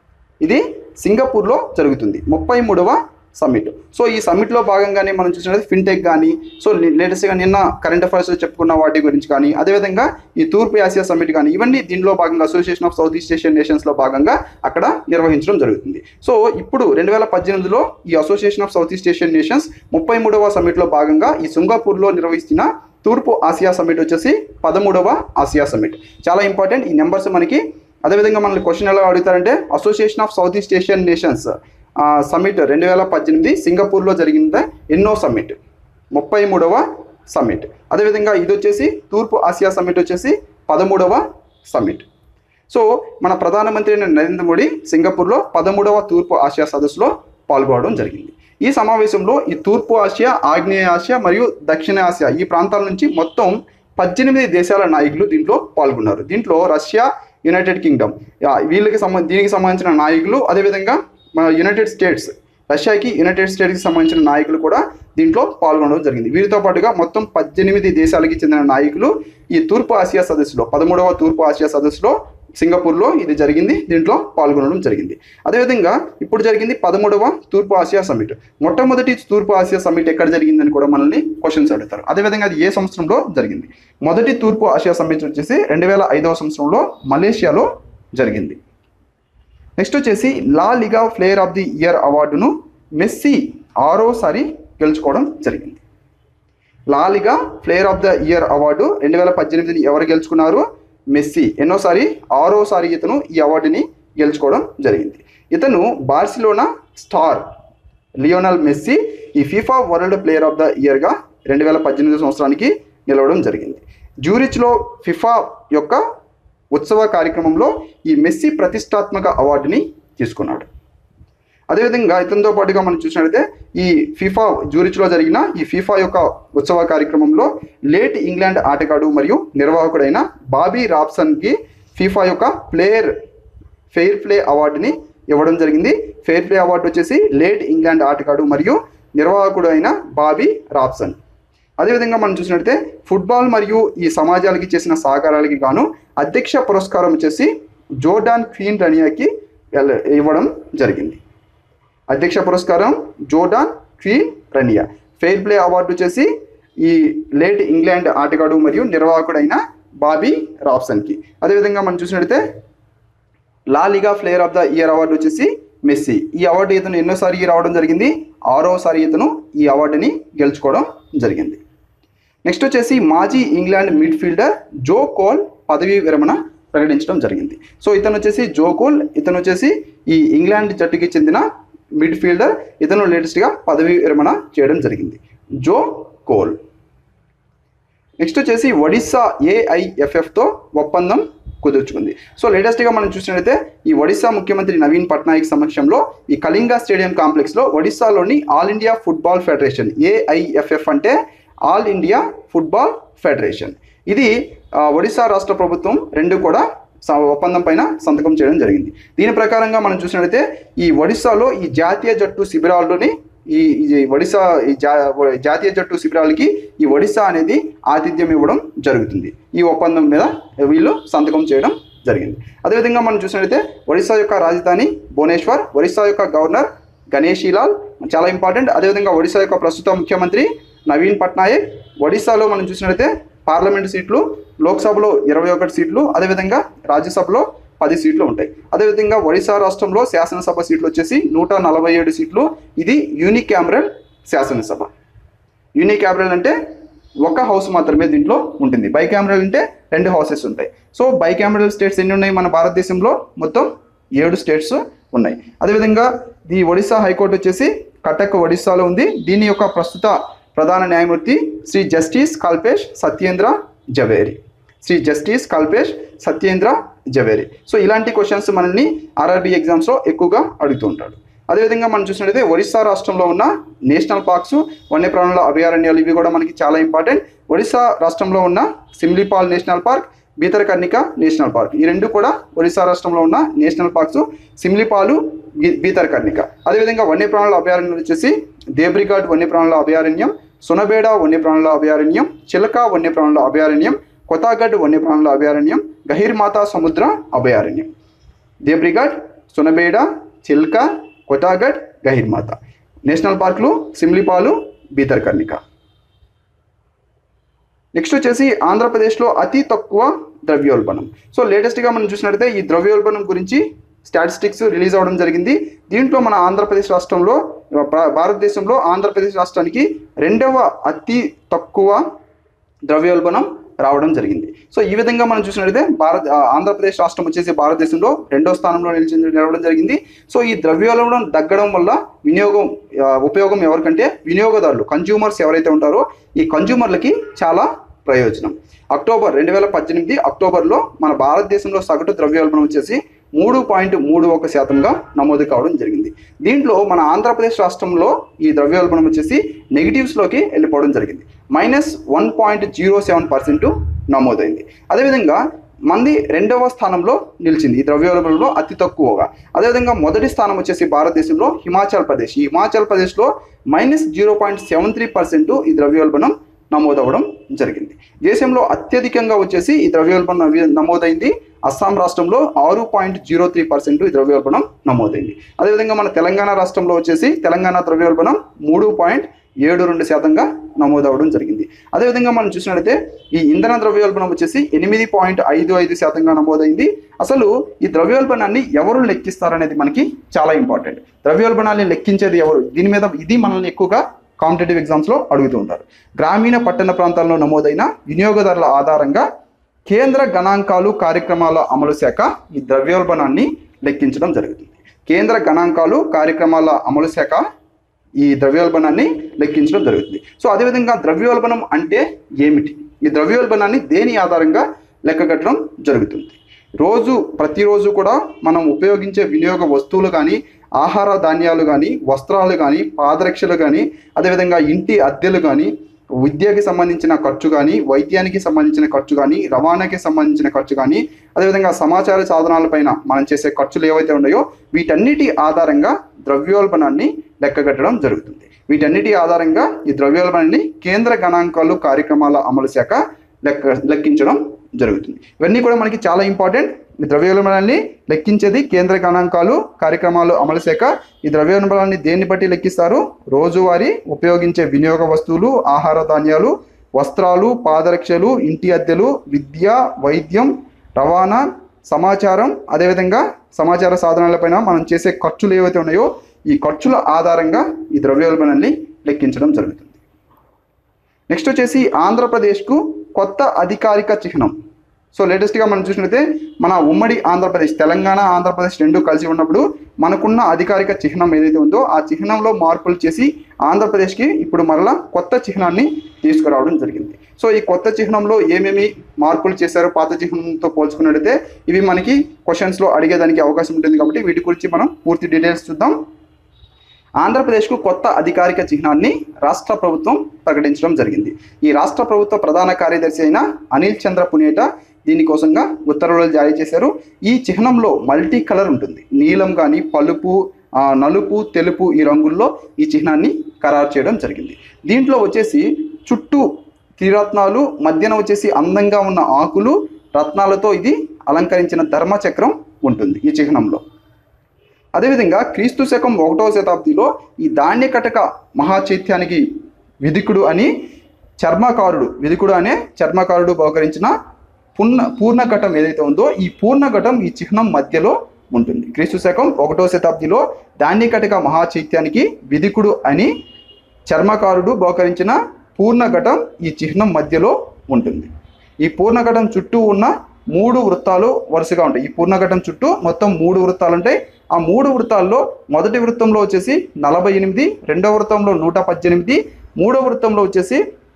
ఇది సింగపూర్లో జరుగుతుంది ముప్పై మూడవ సమ్మిట్ సో ఈ సమ్మిట్లో భాగంగానే మనం చూసినట్లయితే ఫిన్టెక్ కానీ సో లేటెస్ట్గా నిన్న కరెంట్ అఫైర్స్లో చెప్పుకున్న వాటి గురించి కానీ అదేవిధంగా ఈ తూర్పు ఆసియా సమ్మిట్ కానీ ఇవన్నీ దీనిలో భాగంగా association of south east Asian నేషన్స్లో భాగంగా అక్కడ నిర్వహించడం జరుగుతుంది సో ఇప్పుడు రెండు వేల పద్దెనిమిదిలో ఈ association of south east Asian nations ముప్పై మూడవ సమ్మిట్లో భాగంగా ఈ సింగపూర్లో నిర్వహిస్తున్న తూర్పు ఆసియా సమ్మిట్ వచ్చేసి పదమూడవ ఆసియా సమ్మిట్ చాలా ఇంపార్టెంట్ ఈ నెంబర్స్ మనకి అదేవిధంగా మనల్ని క్వశ్చన్ ఎలా అడుగుతారంటే association of south east Asian nations summit రెండు వేల పద్దెనిమిది సింగపూర్లో జరిగింది ఎన్నో సమ్మిట్ ముప్పై మూడవ సమ్మిట్ అదేవిధంగా ఇది వచ్చేసి తూర్పు ఆసియా సమ్మిట్ వచ్చేసి పదమూడవ సమ్మిట్ సో మన ప్రధానమంత్రి అయిన నరేంద్ర మోడీ సింగపూర్లో పదమూడవ తూర్పు ఆసియా సదస్సులో పాల్గొనడం జరిగింది ఈ సమావేశంలో ఈ తూర్పు ఆసియా ఆగ్నేయ ఆసియా మరియు దక్షిణ ఆసియా ఈ ప్రాంతాల నుంచి మొత్తం పద్దెనిమిది దేశాల నాయకులు దీంట్లో పాల్గొన్నారు దీంట్లో రష్యా యునైటెడ్ కింగ్డమ్ యా, వీళ్ళకి సంబంధ దీనికి సంబంధించిన నాయకులు అదేవిధంగా మన యునైటెడ్ స్టేట్స్ రష్యాకి యునైటెడ్ స్టేట్స్కి సంబంధించిన నాయకులు కూడా దీంట్లో పాల్గొనడం జరిగింది వీరితో పాటుగా మొత్తం పద్దెనిమిది దేశాలకి చెందిన నాయకులు ఈ తూర్పు ఆసియా సదస్సులో పదమూడవ తూర్పు ఆసియా సదస్సులో సింగపూర్లో ఇది జరిగింది దీంట్లో పాల్గొనడం జరిగింది అదేవిధంగా ఇప్పుడు జరిగింది పదమూడవ తూర్పు ఆసియా సమ్మిట్ మొట్టమొదటి తూర్పు ఆసియా సమ్మిట్ ఎక్కడ జరిగిందని కూడా మనల్ని క్వశ్చన్స్ అడుగుతారు అదేవిధంగా అది ఏ సంవత్సరంలో జరిగింది మొదటి తూర్పు ఆసియా సమ్మిట్ వచ్చేసి రెండు వేల ఐదవ సంవత్సరంలో మలేషియాలో జరిగింది నెక్స్ట్ వచ్చేసి La Liga player of the year అవార్డును మెస్సీ ఆరోసారి గెలుచుకోవడం జరిగింది La Liga player of the year award రెండు వేల పద్దెనిమిదిని ఎవరు గెలుచుకున్నారు మెస్సీ ఎన్నోసారి ఆరోసారి ఇతను ఈ అవార్డుని గెలుచుకోవడం జరిగింది ఇతను బార్సిలోనా స్టార్ లియోనల్ మెస్సీ ఈ FIFA world player of the ఇయర్గా రెండు వేల పద్దెనిమిది సంవత్సరానికి నిలవడం జరిగింది జ్యూరిచ్లో ఫిఫా యొక్క ఉత్సవ కార్యక్రమంలో ఈ మెస్సీ ప్రతిష్టాత్మక అవార్డుని తీసుకున్నాడు అదేవిధంగా ఇతనితో పాటుగా మనం చూసినట్లయితే ఈ ఫీఫా జూరిచ్లో జరిగిన ఈ ఫీఫా యొక్క ఉత్సవ కార్యక్రమంలో లేట్ ఇంగ్లాండ్ ఆటగాడు మరియు నిర్వాహకుడైన బాబీ రాబ్సన్కి ఫీఫా యొక్క ప్లేయర్ ఫెయిర్ ప్లే అవార్డుని ఇవ్వడం జరిగింది ఫెయిర్ ప్లే అవార్డు వచ్చేసి లేట్ ఇంగ్లాండ్ ఆటగాడు మరియు నిర్వాహకుడు అయిన బాబీ రాబ్సన్ అదేవిధంగా మనం చూసినట్లయితే ఫుట్బాల్ మరియు ఈ సమాజాలకి చేసిన సహకారాలకి గాను అధ్యక్ష పురస్కారం వచ్చేసి జోర్డాన్ క్వీన్ రనియాకి ఎల- ఇవ్వడం జరిగింది అధ్యక్ష పురస్కారం Jordan queen Rania fair play award వచ్చేసి ఈ లేట్ ఇంగ్లాండ్ ఆటగాడు మరియు నిర్వాహకుడైన బాబీ రాబ్సన్కి అదేవిధంగా మనం చూసినట్లయితే La Liga player of the year award వచ్చేసి మెస్సీ ఈ అవార్డు ఇతను ఎన్నోసారి రావడం జరిగింది ఆరోసారి ఇతను ఈ అవార్డుని గెలుచుకోవడం జరిగింది నెక్స్ట్ వచ్చేసి మాజీ England midfielder Joe Cole పదవీ విరమణ ప్రకటించడం జరిగింది సో ఇతను వచ్చేసి జో కోల్ ఇతను వచ్చేసి ఈ ఇంగ్లాండ్ జట్టుకి చెందిన మిడ్ ఫీల్డర్ ఇతను లేటెస్ట్గా పదవీ విరమణ చేయడం జరిగింది జో కోల్ నెక్స్ట్ వచ్చేసి ఒడిస్సా ఏఐఎఫ్ఎఫ్తో ఒప్పందం కుదుర్చుకుంది సో లేటెస్ట్గా మనం చూసినట్లయితే ఈ ఒడిస్సా ముఖ్యమంత్రి నవీన్ పట్నాయక్ సమక్షంలో ఈ కళింగా స్టేడియం కాంప్లెక్స్లో ఒడిస్సాలోని all India football federation AIFF అంటే ఆల్ ఇండియా ఫుట్బాల్ ఫెడరేషన్ ఇది ఆ, ఒడిస్సా రాష్ట్ర ప్రభుత్వం రెండు కూడా స- ఒప్పందం పైన సంతకం చేయడం జరిగింది దీని ప్రకారంగా మనం చూసినట్లయితే ఈ ఒడిస్సాలో ఈ జాతీయ జట్టు శిబిరాల్లోని ఈ ఈ ఒడిశా ఈ జా జాతీయ జట్టు శిబిరాలకి ఈ ఒడిశా అనేది ఆతిథ్యం ఇవ్వడం జరుగుతుంది ఈ ఒప్పందం మీద వీళ్ళు సంతకం చేయడం జరిగింది అదేవిధంగా మనం చూసినట్లయితే ఒడిశా యొక్క రాజధాని భువనేశ్వర్ ఒడిశా యొక్క గవర్నర్ గణేషీలాల్ చాలా ఇంపార్టెంట్ అదేవిధంగా ఒడిశా యొక్క ప్రస్తుత ముఖ్యమంత్రి నవీన్ పట్నాయక్ ఒడిశాలో మనం చూసినట్లయితే పార్లమెంట్ సీట్లు లోక్సభలో ఇరవై ఒకటి సీట్లు అదేవిధంగా రాజ్యసభలో పది సీట్లు ఉంటాయి అదేవిధంగా ఒడిశా రాష్ట్రంలో శాసనసభ సీట్లు వచ్చేసి నూట నలభై ఏడు సీట్లు ఇది యూనికామరల్ శాసనసభ యూనికామరల్ అంటే ఒక హౌస్ మాత్రమే దీంట్లో ఉంటుంది బైకామరల్ అంటే రెండు హౌసెస్ ఉంటాయి సో బైకామరల్ స్టేట్స్ ఎన్ని ఉన్నాయి మన భారతదేశంలో మొత్తం ఏడు స్టేట్స్ ఉన్నాయి అదేవిధంగా ఈ ఒడిశా హైకోర్టు వచ్చేసి కటక్ ఒడిశాలో ఉంది దీని యొక్క ప్రస్తుత ప్రధాన న్యాయమూర్తి Shri justice Kalpesh Satyendra Jhaveri Shri justice Kalpesh Satyendra Jhaveri so ఇలాంటి క్వశ్చన్స్ మనల్ని ఆర్ఆర్బి ఎగ్జామ్స్లో ఎక్కువగా అడుగుతూ ఉంటాడు అదేవిధంగా మనం చూసినట్లయితే ఒడిశా రాష్ట్రంలో ఉన్న నేషనల్ పార్క్స్ వన్యప్రాణుల అభయారణ్యాలు ఇవి కూడా మనకి చాలా ఇంపార్టెంట్ ఒడిశా రాష్ట్రంలో ఉన్న Similipal national park Bhitarkanika national park ఈ రెండు కూడా ఒడిశా రాష్ట్రంలో ఉన్న నేషనల్ పార్క్స్ సిమ్లిపాలు బీ- బీతరకర్ణిక అదేవిధంగా వన్యప్రాణుల అభయారణ్యం వచ్చేసి దేబ్రిఘాట్ వన్యప్రాణుల అభయారణ్యం సునబేడ వన్యప్రాణుల అభయారణ్యం చిలక వన్యప్రాణుల అభయారణ్యం కొత్తగఢ్ వన్యప్రాణుల అభయారణ్యం గహిర్మాతా సముద్ర అభయారణ్యం దేబ్రిఘాట్ సునబేడ చిల్క కొటాగఢ్ గహిర్మాత నేషనల్ పార్కులు సిమ్లిపాలు బీతర్కర్ణిక నెక్స్ట్ వచ్చేసి ఆంధ్రప్రదేశ్లో అతి తక్కువ ద్రవ్యోల్బణం సో లేటెస్ట్గా మనం చూసినట్లయితే ఈ ద్రవ్యోల్బణం గురించి స్టాటిస్టిక్స్ రిలీజ్ అవ్వడం జరిగింది దీంట్లో మన ఆంధ్రప్రదేశ్ రాష్ట్రంలో ప్ర- భారతదేశంలో ఆంధ్రప్రదేశ్ రాష్ట్రానికి రెండవ అతి తక్కువ ద్రవ్యోల్బణం రావడం జరిగింది సో ఈ విధంగా మనం చూసినట్లయితే భారత్ ఆ, ఆంధ్రప్రదేశ్ రాష్ట్రం వచ్చేసి భారతదేశంలో రెండో స్థానంలో నిలిచి నిలవడం జరిగింది సో ఈ ద్రవ్యోల్బణం తగ్గడం వల్ల వినియోగం ఆ, ఉపయోగం ఎవరికంటే వినియోగదారులు కన్జ్యూమర్స్ ఎవరైతే ఉంటారో ఈ కన్జ్యూమర్లకి చాలా ప్రయోజనం అక్టోబర్ రెండు వేల పద్దెనిమిది అక్టోబర్లో మన భారతదేశంలో సగటు ద్రవ్యోల్బణం వచ్చేసి మూడు పాయింట్ మూడు ఒక శాతంగా నమోదు కావడం జరిగింది దీంట్లో మన ఆంధ్రప్రదేశ్ రాష్ట్రంలో ఈ ద్రవ్యోల్బణం వచ్చేసి నెగిటివ్స్లోకి వెళ్ళిపోవడం జరిగింది minus one point zero seven percent నమోదైంది అదేవిధంగా మంది రెండవ స్థానంలో నిలిచింది ఈ ద్రవ్యోల్బణంలో అతి తక్కువగా అదేవిధంగా మొదటి స్థానం వచ్చేసి భారతదేశంలో హిమాచల్ ప్రదేశ్ ఈ హిమాచల్ ప్రదేశ్లో minus zero point seven three percent ఈ ద్రవ్యోల్బణం నమోదవడం జరిగింది దేశంలో అత్యధికంగా వచ్చేసి ఈ ద్రవ్యోల్బణం నవి- నమోదైంది అస్సాం రాష్ట్రంలో ఆరు పాయింట్ జీరో త్రీ పర్సెంట్ ఈ ద్రవ్యోల్బణం నమోదైంది అదేవిధంగా మన తెలంగాణ రాష్ట్రంలో వచ్చేసి తెలంగాణ ద్రవ్యోల్బణం మూడు పాయింట్ ఏడు రెండు శాతంగా నమోదవడం జరిగింది అదేవిధంగా మనం చూసినట్లయితే ఈ ఇంధన ద్రవ్యోల్బణం వచ్చేసి ఎనిమిది పాయింట్ ఐదు ఐదు శాతంగా నమోదైంది అసలు ఈ ద్రవ్యోల్బణాన్ని ఎవరు లెక్కిస్తారనేది మనకి చాలా ఇంపార్టెంట్ ద్రవ్యోల్బణాన్ని లెక్కించేది ఎవరు దీని మీద ఇది మనల్ని ఎక్కువగా కాంపిటేటివ్ ఎగ్జామ్స్లో అడుగుతూ ఉంటారు గ్రామీణ పట్టణ ప్రాంతాల్లో నమోదైన వినియోగదారుల ఆధారంగా కేంద్ర గణాంకాలు కార్యక్రమాల అమలు శాఖ ఈ ద్రవ్యోల్బణాన్ని లెక్కించడం జరుగుతుంది కేంద్ర గణాంకాలు కార్యక్రమాల అమలు శాఖ ఈ ద్రవ్యోల్బణాన్ని లెక్కించడం జరుగుతుంది సో అదేవిధంగా ద్రవ్యోల్బణం అంటే ఏమిటి ఈ ద్రవ్యోల్బణాన్ని దేని ఆధారంగా లెక్కగట్టడం జరుగుతుంది రోజు ప్రతిరోజు కూడా మనం ఉపయోగించే వినియోగ వస్తువులు కానీ ఆహార ధాన్యాలు కానీ వస్త్రాలు కానీ పాదరక్షలు కానీ అదేవిధంగా ఇంటి అద్దెలు కానీ విద్యకి సంబంధించిన ఖర్చు కానీ వైద్యానికి సంబంధించిన ఖర్చు కానీ రవాణాకి సంబంధించిన ఖర్చు కానీ అదేవిధంగా సమాచార సాధనాలపైన మనం చేసే ఖర్చులు ఏవైతే ఉన్నాయో వీటన్నిటి ఆధారంగా ద్రవ్యోల్బణాన్ని లెక్కగట్టడం జరుగుతుంది వీటన్నిటి ఆధారంగా ఈ ద్రవ్యోల్బణాన్ని కేంద్ర గణాంకాలు కార్యక్రమాల అమలు శాఖ లెక్క లెక్కించడం జరుగుతుంది ఇవన్నీ కూడా మనకి చాలా ఇంపార్టెంట్ ఈ ద్రవ్యోల్బణాన్ని లెక్కించేది కేంద్ర గణాంకాలు కార్యక్రమాలు అమలు శాఖ ఈ ద్రవ్యోల్బణాన్ని దేన్ని బట్టి లెక్కిస్తారు రోజువారీ ఉపయోగించే వినియోగ వస్తువులు ఆహార ధాన్యాలు వస్త్రాలు పాదరక్షలు ఇంటి అద్దెలు విద్య వైద్యం రవాణా సమాచారం అదేవిధంగా సమాచార సాధనాలపైన మనం చేసే ఖర్చులు ఏవైతే ఉన్నాయో ఈ ఖర్చుల ఆధారంగా ఈ ద్రవ్యోల్బణాన్ని లెక్కించడం జరుగుతుంది నెక్స్ట్ వచ్చేసి ఆంధ్రప్రదేశ్కు కొత్త అధికారిక చిహ్నం సో లేటెస్ట్గా మనం చూసినట్లయితే మన ఉమ్మడి ఆంధ్రప్రదేశ్ తెలంగాణ ఆంధ్రప్రదేశ్ రెండు కలిసి ఉన్నప్పుడు మనకున్న అధికారిక చిహ్నం ఏదైతే ఉందో ఆ చిహ్నంలో మార్పులు చేసి ఆంధ్రప్రదేశ్కి ఇప్పుడు మరలా కొత్త చిహ్నాన్ని తీసుకురావడం జరిగింది సో ఈ కొత్త చిహ్నంలో ఏమేమి మార్పులు చేశారో పాత చిహ్నంతో పోల్చుకున్నట్లయితే ఇవి మనకి క్వశ్చన్స్లో అడిగేదానికి అవకాశం ఉంటుంది కాబట్టి వీటి గురించి మనం పూర్తి డీటెయిల్స్ చూద్దాం ఆంధ్రప్రదేశ్కు కొత్త అధికారిక చిహ్నాన్ని రాష్ట్ర ప్రభుత్వం ప్రకటించడం జరిగింది ఈ రాష్ట్ర ప్రభుత్వ ప్రధాన కార్యదర్శి అయిన అనిల్ చంద్ర పునేట దీనికోసంగా ఉత్తర్వులు జారీ చేశారు ఈ చిహ్నంలో మల్టీ కలర్ ఉంటుంది నీలం కానీ పలుపు ఆ, నలుపు తెలుపు ఈ రంగుల్లో ఈ చిహ్నాన్ని ఖరారు చేయడం జరిగింది దీంట్లో వచ్చేసి చుట్టూ త్రిరత్నాలు మధ్యన వచ్చేసి అందంగా ఉన్న ఆకులు రత్నాలతో ఇది అలంకరించిన ధర్మచక్రం ఉంటుంది ఈ చిహ్నంలో అదేవిధంగా క్రీస్తు శకం ఒకటవ శతాబ్దిలో ఈ ధాన్య కటక మహాచైత్యానికి విధికుడు అని చర్మకారుడు విధికుడు అనే చర్మకారుడు బహుకరించిన పూర్ణ పూర్ణఘటం ఏదైతే ఉందో ఈ పూర్ణఘటం ఈ చిహ్నం మధ్యలో ఉంటుంది క్రీస్తు శకం ఒకటో శతాబ్దిలో ధాన్య కటక మహాచైత్యానికి విధికుడు అని చర్మకారుడు బహుకరించిన పూర్ణఘటం ఈ చిహ్నం మధ్యలో ఉంటుంది ఈ పూర్ణఘటం చుట్టూ ఉన్న మూడు వృత్తాలు వరుసగా ఉంటాయి ఈ పూర్ణఘటం చుట్టూ మొత్తం మూడు వృత్తాలు ఉంటాయి ఆ మూడు వృత్తాల్లో మొదటి వృత్తంలో వచ్చేసి నలభై ఎనిమిది రెండవ వృత్తంలో నూట పద్దెనిమిది మూడవ వృత్తంలో వచ్చేసి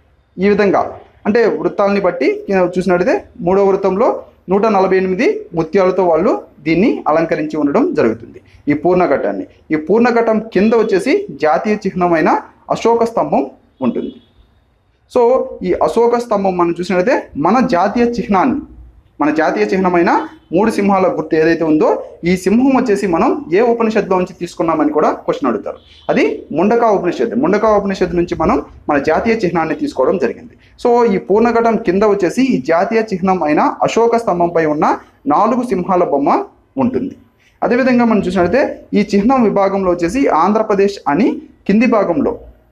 ఈ విధంగా అంటే వృత్తాలని బట్టి కింద చూసినట్టయితే మూడవ వృత్తంలో నూట నలభై ఎనిమిది ముత్యాలతో వాళ్ళు దీన్ని అలంకరించి ఉండడం జరుగుతుంది ఈ పూర్ణఘట్టాన్ని ఈ పూర్ణఘట్టం కింద వచ్చేసి జాతీయ చిహ్నమైన అశోక స్తంభం ఉంటుంది సో ఈ అశోక స్తంభం మనం చూసినట్లయితే మన జాతీయ చిహ్నాన్ని మన జాతీయ చిహ్నమైన మూడు సింహాల గుర్తు ఏదైతే ఉందో ఈ సింహం వచ్చేసి మనం ఏ ఉపనిషత్తులో నుంచి తీసుకున్నామని కూడా క్వశ్చన్ అడుగుతారు అది ముండకా ఉపనిషత్తు ముండకా ఉపనిషత్తు నుంచి మనం మన జాతీయ చిహ్నాన్ని తీసుకోవడం జరిగింది సో ఈ పూర్ణఘటం కింద వచ్చేసి ఈ జాతీయ చిహ్నం అయిన అశోక స్తంభంపై ఉన్న నాలుగు సింహాల బొమ్మ ఉంటుంది అదేవిధంగా మనం చూసినట్లయితే ఈ చిహ్నం విభాగంలో వచ్చేసి ఆంధ్రప్రదేశ్ అని కింది భాగంలో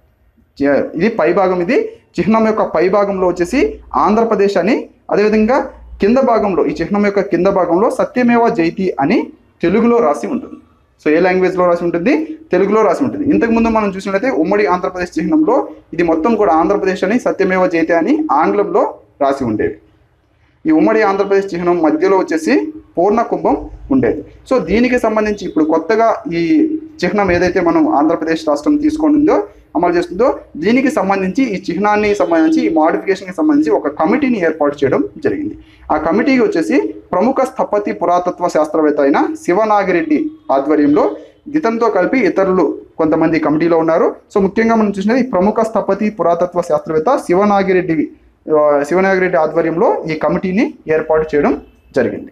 చ- ఇది పై భాగం ఇది చిహ్నం యొక్క పై భాగంలో వచ్చేసి ఆంధ్రప్రదేశ్ అని అదేవిధంగా కింద భాగంలో ఈ చిహ్నం యొక్క కింద భాగంలో సత్యమేవ జైతి అని తెలుగులో రాసి ఉంటుంది సో ఏ లాంగ్వేజ్లో రాసి ఉంటుంది తెలుగులో రాసి ఉంటుంది ఇంతకుముందు మనం చూసినట్లయితే ఉమ్మడి ఆంధ్రప్రదేశ్ చిహ్నంలో ఇది మొత్తం కూడా ఆంధ్రప్రదేశ్ అని సత్యమేవ జైతి అని ఆంగ్లంలో రాసి ఉండేవి ఈ ఉమ్మడి ఆంధ్రప్రదేశ్ చిహ్నం మధ్యలో వచ్చేసి పూర్ణ కుంభం ఉండేది సో దీనికి సంబంధించి ఇప్పుడు కొత్తగా ఈ చిహ్నం ఏదైతే మనం ఆంధ్రప్రదేశ్ రాష్ట్రం తీసుకుంటుందో అమలు చేస్తుందో దీనికి సంబంధించి ఈ చిహ్నాన్ని సంబంధించి ఈ మోడిఫికేషన్కి సంబంధించి ఒక కమిటీని ఏర్పాటు చేయడం జరిగింది ఆ కమిటీకి వచ్చేసి ప్రముఖ స్థపతి పురాతత్వ శాస్త్రవేత్త అయిన శివనాగిరెడ్డి ఆధ్వర్యంలో ఇతనితో కలిపి ఇతరులు కొంతమంది కమిటీలో ఉన్నారు సో ముఖ్యంగా మనం చూసినది ఈ ప్రముఖ స్థపతి పురాతత్వ శాస్త్రవేత్త శివనాగిరెడ్డి ఆ, శివనాగిరెడ్డి ఆధ్వర్యంలో ఈ కమిటీని ఏర్పాటు చేయడం జరిగింది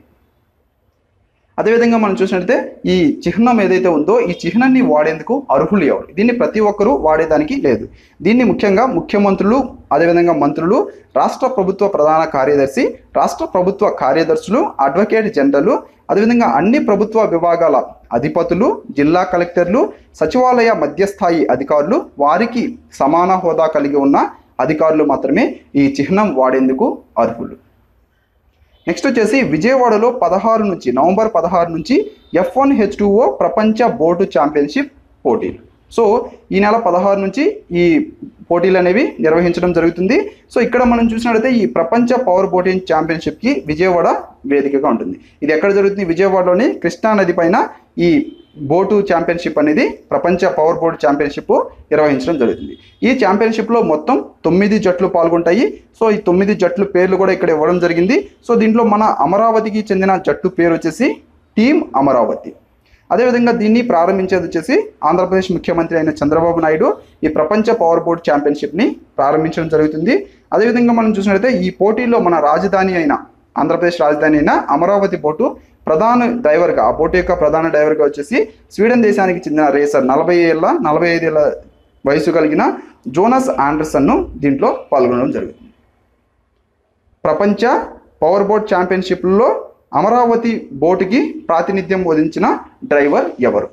అదేవిధంగా మనం చూసినట్లయితే ఈ చిహ్నం ఏదైతే ఉందో ఈ చిహ్నాన్ని వాడేందుకు అర్హులు ఎవరు దీన్ని ప్రతి ఒక్కరూ వాడేదానికి లేదు దీన్ని ముఖ్యంగా ముఖ్యమంత్రులు అదేవిధంగా మంత్రులు రాష్ట్ర ప్రభుత్వ ప్రధాన కార్యదర్శి రాష్ట్ర ప్రభుత్వ కార్యదర్శులు అడ్వకేట్ జనరల్ అదేవిధంగా అన్ని ప్రభుత్వ విభాగాల అధిపతులు జిల్లా కలెక్టర్లు సచివాలయ మధ్యస్థాయి అధికారులు వారికి సమాన హోదా కలిగి ఉన్న అధికారులు మాత్రమే ఈ చిహ్నం వాడేందుకు అర్హులు నెక్స్ట్ వచ్చేసి విజయవాడలో పదహారు నుంచి నవంబర్ పదహారు నుంచి ఎఫ్ వన్ హెచ్ టూఓ ప్రపంచ బోటు ఛాంపియన్షిప్ పోటీలు సో ఈ నెల పదహారు నుంచి ఈ పోటీలు అనేవి నిర్వహించడం జరుగుతుంది సో ఇక్కడ మనం చూసినట్లయితే ఈ ప్రపంచ పవర్ బోటింగ్ ఛాంపియన్షిప్కి విజయవాడ వేదికగా ఉంటుంది ఇది ఎక్కడ జరుగుతుంది విజయవాడలోని కృష్ణా నది పైన ఈ బోటు ఛాంపియన్షిప్ అనేది ప్రపంచ పవర్ బోట్ ఛాంపియన్షిప్ నిర్వహించడం జరుగుతుంది ఈ ఛాంపియన్షిప్లో మొత్తం తొమ్మిది జట్లు పాల్గొంటాయి సో ఈ తొమ్మిది జట్లు పేర్లు కూడా ఇక్కడ ఇవ్వడం జరిగింది సో దీంట్లో మన అమరావతికి చెందిన జట్టు పేరు వచ్చేసి టీం అమరావతి అదేవిధంగా దీన్ని ప్రారంభించేది వచ్చేసి ఆంధ్రప్రదేశ్ ముఖ్యమంత్రి అయిన చంద్రబాబు నాయుడు ఈ ప్రపంచ పవర్ బోట్ ఛాంపియన్షిప్ని ప్రారంభించడం జరుగుతుంది అదేవిధంగా మనం చూసినట్లయితే ఈ పోటీలో మన రాజధాని అయిన ఆంధ్రప్రదేశ్ రాజధాని అయిన అమరావతి బోటు ప్రధాన డ్రైవర్గా ఆ బోటు యొక్క ప్రధాన డ్రైవర్గా వచ్చేసి స్వీడన్ దేశానికి చెందిన రేసర్ నలభై ఏళ్ళ నలభై ఐదేళ్ల వయసు కలిగిన జోనస్ ఆండర్సన్ను దీంట్లో పాల్గొనడం జరుగుతుంది ప్రపంచ పవర్ బోట్ ఛాంపియన్షిప్లో అమరావతి బోటుకి ప్రాతినిధ్యం వహించిన డ్రైవర్ ఎవరు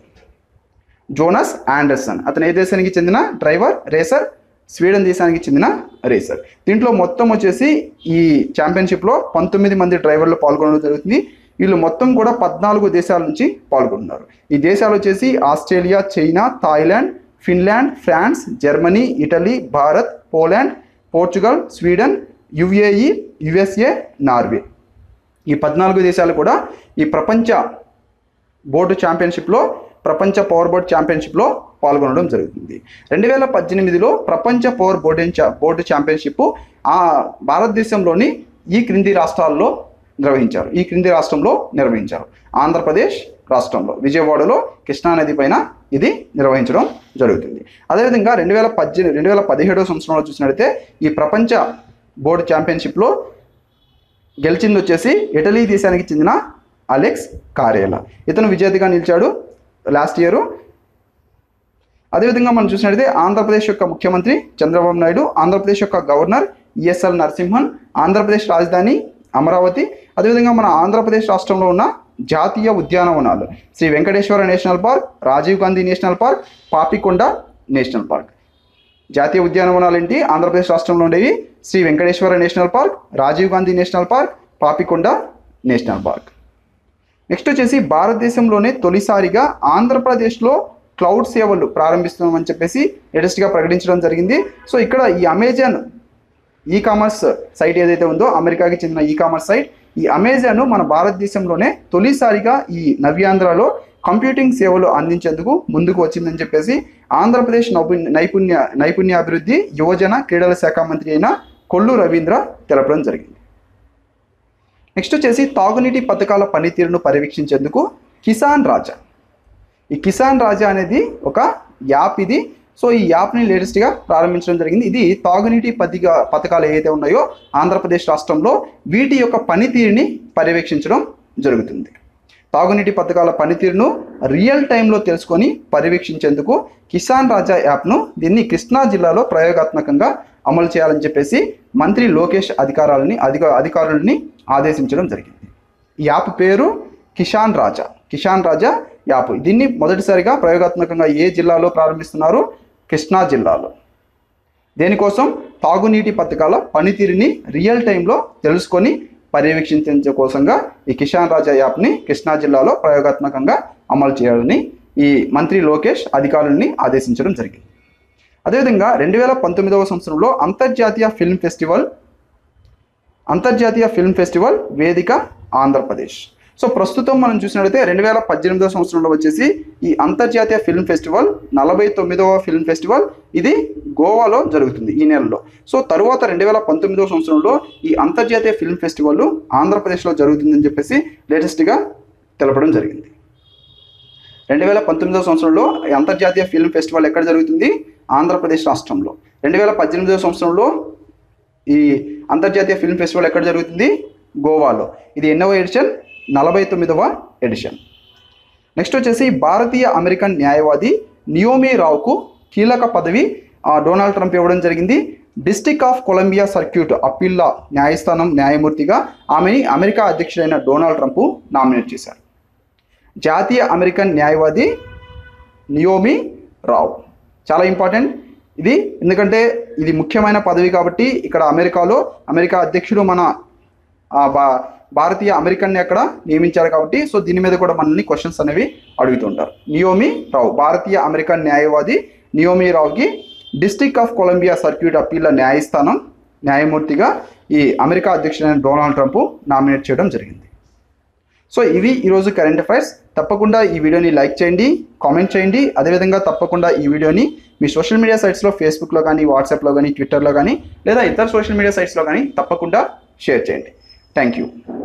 జోనస్ ఆండర్సన్ అతను ఏ దేశానికి చెందిన డ్రైవర్ రేసర్ స్వీడన్ దేశానికి చెందిన రేసర్ దీంట్లో మొత్తం వచ్చేసి ఈ ఛాంపియన్షిప్లో పంతొమ్మిది మంది డ్రైవర్లు పాల్గొనడం జరుగుతుంది వీళ్ళు మొత్తం కూడా పద్నాలుగు దేశాల నుంచి పాల్గొంటున్నారు ఈ దేశాలు వచ్చేసి Australia China Thailand Finland France Germany Italy Bharat Poland Portugal Sweden UAE USA Norway ఈ పద్నాలుగు దేశాలు కూడా ఈ ప్రపంచ బోటు ఛాంపియన్షిప్లో ప్రపంచ పవర్ బోట్ ఛాంపియన్షిప్లో పాల్గొనడం జరుగుతుంది రెండు వేల పద్దెనిమిదిలో ప్రపంచ పవర్ బోటింగ్ చా బోటు ఛాంపియన్షిప్ ఆ భారతదేశంలోని ఈ క్రింది రాష్ట్రాల్లో నిర్వహించారు ఈ క్రింది రాష్ట్రంలో నిర్వహించారు ఆంధ్రప్రదేశ్ రాష్ట్రంలో విజయవాడలో కృష్ణానది పైన ఇది నిర్వహించడం జరుగుతుంది అదేవిధంగా రెండు వేల పద్దెనిమిది రెండు వేల పదిహేడవ సంవత్సరంలో చూసినట్లయితే ఈ ప్రపంచ బోర్డు ఛాంపియన్షిప్లో గెలిచింది వచ్చేసి ఇటలీ దేశానికి చెందిన అలెక్స్ కారేలా ఇతను విజేతగా నిలిచాడు లాస్ట్ ఇయర్ అదేవిధంగా మనం చూసినట్లయితే ఆంధ్రప్రదేశ్ యొక్క ముఖ్యమంత్రి చంద్రబాబు నాయుడు ఆంధ్రప్రదేశ్ యొక్క గవర్నర్ ఈఎస్ఎల్ నరసింహన్ ఆంధ్రప్రదేశ్ రాజధాని అమరావతి అదేవిధంగా మన ఆంధ్రప్రదేశ్ రాష్ట్రంలో ఉన్న జాతీయ ఉద్యానవనాలు Shri Venkateswara national park Rajiv Gandhi national park Papikonda national park జాతీయ ఉద్యానవనాలు ఏంటి ఆంధ్రప్రదేశ్ రాష్ట్రంలో ఉండేవి Shri Venkateswara national park Rajiv Gandhi national park Papikonda national park next వచ్చేసి భారతదేశంలోనే తొలిసారిగా ఆంధ్రప్రదేశ్లో క్లౌడ్ సేవలు ప్రారంభిస్తున్నామని చెప్పేసి లేటెస్ట్గా ప్రకటించడం జరిగింది సో ఇక్కడ ఈ అమెజాన్ ఈ కామర్స్ సైట్ ఏదైతే ఉందో అమెరికాకి చెందిన ఈ కామర్స్ సైట్ ఈ అమెజాన్ మన భారతదేశంలోనే తొలిసారిగా ఈ నవ్యాంధ్రలో కంప్యూటింగ్ సేవలు అందించేందుకు ముందుకు వచ్చిందని చెప్పేసి ఆంధ్రప్రదేశ్ నైపుణ్య నైపుణ్య నైపుణ్యాభివృద్ధి యువజన క్రీడల శాఖ మంత్రి అయిన కొల్లు రవీంద్ర తెలపడం జరిగింది నెక్స్ట్ వచ్చేసి తాగునీటి పథకాల పనితీరును పర్యవేక్షించేందుకు కిసాన్ రాజా ఈ కిసాన్ రాజా అనేది ఒక యాప్ ఇది సో ఈ యాప్ని లేటెస్ట్గా ప్రారంభించడం జరిగింది ఇది తాగునీటి పథక పథకాలు ఏవైతే ఉన్నాయో ఆంధ్రప్రదేశ్ రాష్ట్రంలో వీటి యొక్క పనితీరుని పర్యవేక్షించడం జరుగుతుంది తాగునీటి పథకాల పనితీరును రియల్ టైంలో తెలుసుకొని పర్యవేక్షించేందుకు కిసాన్ రాజా యాప్ను దీన్ని కృష్ణా జిల్లాలో ప్రయోగాత్మకంగా అమలు చేయాలని చెప్పేసి మంత్రి లోకేష్ అధికారాలని అధిక అధికారులని ఆదేశించడం జరిగింది ఈ యాప్ పేరు కిషాన్ రాజా కిషాన్ రాజా యాప్ దీన్ని మొదటిసారిగా ప్రయోగాత్మకంగా ఏ జిల్లాలో ప్రారంభిస్తున్నారు కృష్ణా జిల్లాలో దేనికోసం తాగునీటి పథకాల పనితీరుని రియల్ టైంలో తెలుసుకొని పర్యవేక్షించే కోసంగా ఈ కిషాన్ రాజా యాప్ని కృష్ణా జిల్లాలో ప్రయోగాత్మకంగా అమలు చేయాలని ఈ మంత్రి లోకేష్ అధికారుల్ని ఆదేశించడం జరిగింది అదేవిధంగా రెండు వేల పంతొమ్మిదవ సంవత్సరంలో అంతర్జాతీయ ఫిల్మ్ ఫెస్టివల్ అంతర్జాతీయ ఫిల్మ్ ఫెస్టివల్ వేదిక ఆంధ్రప్రదేశ్ సో ప్రస్తుతం మనం చూసినట్లయితే రెండు వేల పద్దెనిమిదవ సంవత్సరంలో వచ్చేసి ఈ అంతర్జాతీయ ఫిల్మ్ ఫెస్టివల్ నలభై తొమ్మిదవ ఫిల్మ్ ఫెస్టివల్ ఇది గోవాలో జరుగుతుంది ఈ నెలలో సో తరువాత రెండు వేల పంతొమ్మిదవ సంవత్సరంలో ఈ అంతర్జాతీయ ఫిల్మ్ ఫెస్టివల్ ఆంధ్రప్రదేశ్లో జరుగుతుందని చెప్పేసి లేటెస్ట్గా తెలపడం జరిగింది రెండు వేల పంతొమ్మిదవ సంవత్సరంలో ఈ అంతర్జాతీయ ఫిల్మ్ ఫెస్టివల్ ఎక్కడ జరుగుతుంది ఆంధ్రప్రదేశ్ రాష్ట్రంలో రెండు వేల పద్దెనిమిదవ సంవత్సరంలో ఈ అంతర్జాతీయ ఫిల్మ్ ఫెస్టివల్ ఎక్కడ జరుగుతుంది గోవాలో ఇది ఎన్నవ ఎడిషన్ నలభై తొమ్మిదవ ఎడిషన్ నెక్స్ట్ వచ్చేసి భారతీయ అమెరికన్ న్యాయవాది నియోమి రావుకు కీలక పదవి ఆ, డొనాల్డ్ ట్రంప్ ఇవ్వడం జరిగింది డిస్టిక్ ఆఫ్ కొలంబియా సర్క్యూట్ అప్పీల్ల న్యాయస్థానం న్యాయమూర్తిగా ఆమెని అమెరికా అధ్యక్షుడైన డొనాల్డ్ ట్రంప్ నామినేట్ చేశారు జాతీయ అమెరికన్ న్యాయవాది నియోమి రావు చాలా ఇంపార్టెంట్ ఇది ఎందుకంటే ఇది ముఖ్యమైన పదవి కాబట్టి ఇక్కడ అమెరికాలో అమెరికా అధ్యక్షుడు మన ఆ, భా భారతీయ అమెరికన్ని అక్కడ నియమించారు కాబట్టి సో దీని మీద కూడా మనల్ని క్వశ్చన్స్ అనేవి అడుగుతుంటారు నియోమి రావు భారతీయ అమెరికన్ న్యాయవాది నియోమి రావుకి డిస్టిక్ ఆఫ్ కొలంబియా సర్క్యూట్ అప్పీల న్యాయస్థానం న్యాయమూర్తిగా ఈ అమెరికా అధ్యక్షుడైన డొనాల్డ్ ట్రంప్ నామినేట్ చేయడం జరిగింది సో ఇవి ఈరోజు కరెంట్ అఫైర్స్ తప్పకుండా ఈ వీడియోని లైక్ చేయండి కామెంట్ చేయండి అదేవిధంగా తప్పకుండా ఈ వీడియోని మీ సోషల్ మీడియా సైట్స్లో ఫేస్బుక్లో కానీ వాట్సాప్లో కానీ ట్విట్టర్లో కానీ లేదా ఇతర సోషల్ మీడియా సైట్స్లో కానీ తప్పకుండా షేర్ చేయండి థ్యాంక్ యూ